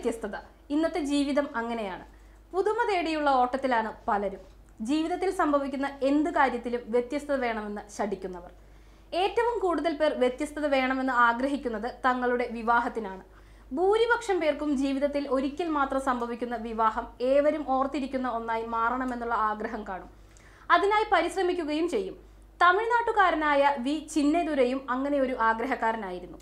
വ്യത്യസ്തത ഇന്നത്തെ ജീവിതം അങ്ങനെയാണ് പുതുമ തേടിയുള്ള ഓട്ടത്തിലാണ് പലരും ജീവിതത്തിൽ സംഭവിക്കുന്ന എന്ത് കാര്യത്തിലും വ്യത്യസ്തത വേണമെന്ന് ശഠിക്കുന്നവർ ഏറ്റവും കൂടുതൽ പേർ വ്യത്യസ്തത വേണമെന്ന് ആഗ്രഹിക്കുന്നത് തങ്ങളുടെ വിവാഹത്തിനാണ് ഭൂരിപക്ഷം പേർക്കും ജീവിതത്തിൽ ഒരിക്കൽ മാത്രം സംഭവിക്കുന്ന വിവാഹം ഏവരും ഓർത്തിരിക്കുന്ന ഒന്നായി മാറണമെന്നുള്ള ആഗ്രഹം കാണും അതിനായി പരിശ്രമിക്കുകയും ചെയ്യും തമിഴ്നാട്ടുകാരനായ വി ചിന്നതുരയും അങ്ങനെ ഒരു ആഗ്രഹക്കാരനായിരുന്നു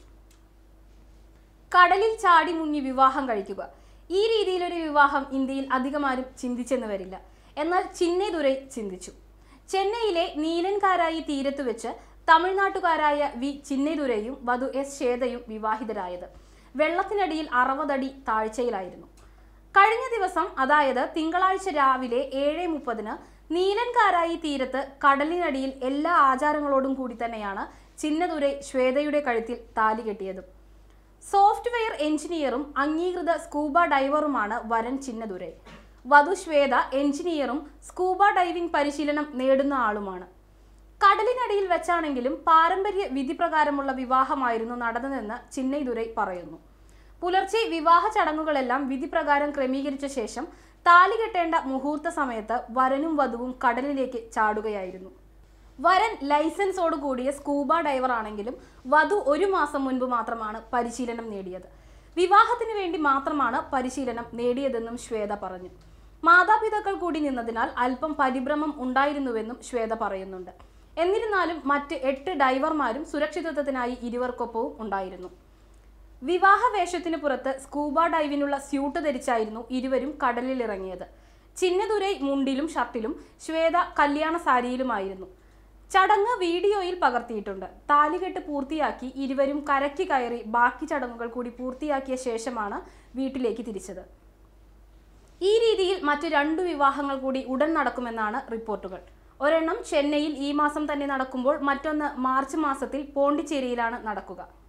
കടലിൽ ചാടി മുങ്ങി വിവാഹം കഴിക്കുക ഈ രീതിയിലൊരു വിവാഹം ഇന്ത്യയിൽ അധികമാരും ചിന്തിച്ചെന്ന് വരില്ല എന്നാൽ ചിന്നൈദുരൈ ചിന്തിച്ചു ചെന്നൈയിലെ നീലൻകാരായി തീരത്ത് വെച്ച് തമിഴ്നാട്ടുകാരായ വി ചിന്നൈദുരയും വധു എസ് ശ്വേതയും വിവാഹിതരായത് വെള്ളത്തിനടിയിൽ അറുപതടി താഴ്ചയിലായിരുന്നു കഴിഞ്ഞ ദിവസം അതായത് തിങ്കളാഴ്ച രാവിലെ ഏഴ് മുപ്പതിന് നീലൻകാരായി തീരത്ത് കടലിനടിയിൽ എല്ലാ ആചാരങ്ങളോടും കൂടി തന്നെയാണ് ചിന്നതുരൈ ശ്വേതയുടെ കഴുത്തിൽ താലി കെട്ടിയത് സോഫ്റ്റ്വെയർ എഞ്ചിനീയറും അംഗീകൃത സ്കൂബ ഡൈവറുമാണ് വരൻ ചിന്നതുരൈ വധു ശ്വേത എഞ്ചിനീയറും സ്കൂബ ഡൈവിംഗ് പരിശീലനം നേടുന്ന ആളുമാണ് കടലിനടിയിൽ വെച്ചാണെങ്കിലും പാരമ്പര്യ വിധി പ്രകാരമുള്ള വിവാഹമായിരുന്നു നടന്നതെന്ന് ചിന്നൈദുരൈ പറയുന്നു പുലർച്ചെ വിവാഹ ചടങ്ങുകളെല്ലാം വിധിപ്രകാരം ക്രമീകരിച്ച ശേഷം താലി കെട്ടേണ്ട മുഹൂർത്ത സമയത്ത് വരനും വധുവും കടലിലേക്ക് ചാടുകയായിരുന്നു വരൻ ലൈസൻസോട് കൂടിയ സ്കൂബ ഡൈവർ ആണെങ്കിലും വധു ഒരു മാസം മുൻപ് മാത്രമാണ് പരിശീലനം നേടിയത് വിവാഹത്തിന് വേണ്ടി മാത്രമാണ് പരിശീലനം നേടിയതെന്നും ശ്വേത പറഞ്ഞു മാതാപിതാക്കൾ കൂടി നിന്നതിനാൽ അല്പം പരിഭ്രമം ഉണ്ടായിരുന്നുവെന്നും ശ്വേത പറയുന്നുണ്ട് എന്നിരുന്നാലും മറ്റ് എട്ട് ഡൈവർമാരും സുരക്ഷിതത്വത്തിനായി ഇരുവർക്കൊപ്പവും ഉണ്ടായിരുന്നു വിവാഹ വേഷത്തിന് പുറത്ത് സ്കൂബ ഡൈവിനുള്ള സ്യൂട്ട് ധരിച്ചായിരുന്നു ഇരുവരും കടലിൽ ഇറങ്ങിയത് ചിന്നതുരൈ മുണ്ടിലും ഷർട്ടിലും ശ്വേത കല്യാണ സാരിയിലുമായിരുന്നു ചടങ്ങ് വീഡിയോയിൽ പകർത്തിയിട്ടുണ്ട് താലികെട്ട് പൂർത്തിയാക്കി ഇരുവരും കരയ്ക്ക് കയറി ബാക്കി ചടങ്ങുകൾ കൂടി പൂർത്തിയാക്കിയ ശേഷമാണ് വീട്ടിലേക്ക് തിരിച്ചത് ഈ രീതിയിൽ മറ്റ് രണ്ടു വിവാഹങ്ങൾ കൂടി ഉടൻ നടക്കുമെന്നാണ് റിപ്പോർട്ടുകൾ ഒരെണ്ണം ചെന്നൈയിൽ ഈ മാസം തന്നെ നടക്കുമ്പോൾ മറ്റൊന്ന് മാർച്ച് മാസത്തിൽ പോണ്ടിച്ചേരിയിലാണ് നടക്കുക